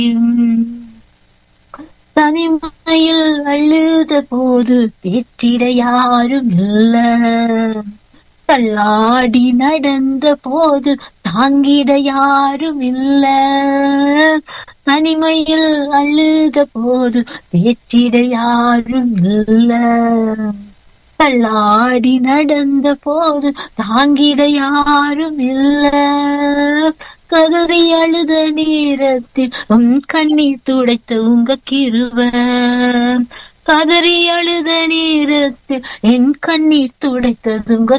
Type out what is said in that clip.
தனிமையில் அழுத போது தேற்றிட யாரும் இல்ல தள்ளாடி நடந்த போது தாங்கிட யாரும் இல்ல தனிமையில் அழுத போது தேற்றிட யாரும் இல்ல தள்ளாடி நடந்த போது தாங்கிட யாரும் இல்ல கதறி அழுத நேரத்தில் உன் கண்ணீர் துடைத்த உங்க கிருவ கதறி அழுத நேரத்தில் என் கண்ணீர் துடைத்தது உங்க